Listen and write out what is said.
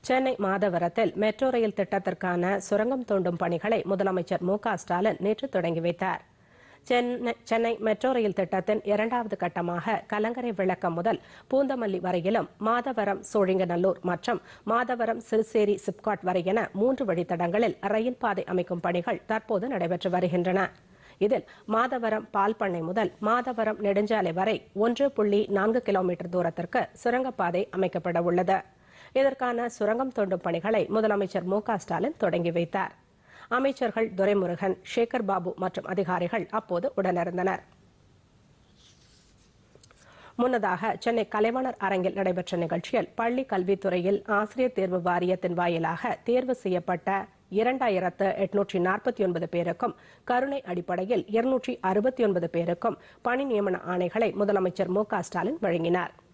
Chennai மாதவரத்தில் metro rail திட்டத்திற்கான சுரங்கம் தோண்டும் பணிகளை முதலமைச்சர் மு க ஸ்டாலின் நேற்று தொடங்கி வைத்தார் சென்னை சென்னை மெட்ரோ ரயில் திட்டத்தின் இரண்டாவது கட்டமாக கலங்கரை விளக்கம் முதல் பூந்தமல்லி வரையிலும் மாதவரம் சோழிங்கநல்லூர் மற்றும் மாதவரம் சிறுசேரி சிப்காட் வரை என மூன்று வழித்தடங்களில் ரயில் பாதை அமைக்கும் பணிகள் தற்போது நடைபெற்று வருகின்றன இதில் மாதவரம் பால் பண்ணை முதல் மாதவரம் நெடுஞ்சாலை வரை ஒன்று புள்ளி நான்கு கிலோமீட்டர் தூரத்திற்கு சுரங்கப்பாதை அமைக்கப்பட உள்ளது இதற்கான சுரங்கம் தோண்டும் பணிகளை முதலமைச்சர் மு க ஸ்டாலின் தொடங்கி வைத்தார் அமைச்சர்கள் துரைமுருகன் சேகர் பாபு மற்றும் அதிகாரிகள் அப்போது உடனிருந்தனர் முன்னதாக சென்னை கலைவாணர் அரங்கில் நடைபெற்ற நிகழ்ச்சியில் பள்ளி கல்வித்துறையில் ஆசிரியர் தேர்வு வாரியத்தின் வாயிலாக தேர்வு செய்யப்பட்ட இரண்டாயிரத்து எட்நூற்றி நாற்பத்தி ஒன்பது பேருக்கும் கருணை அடிப்படையில் இருநூற்றி அறுபத்தி ஒன்பது பேருக்கும் பணி நியமன ஆணைகளை முதலமைச்சர் மு க ஸ்டாலின் வழங்கினார்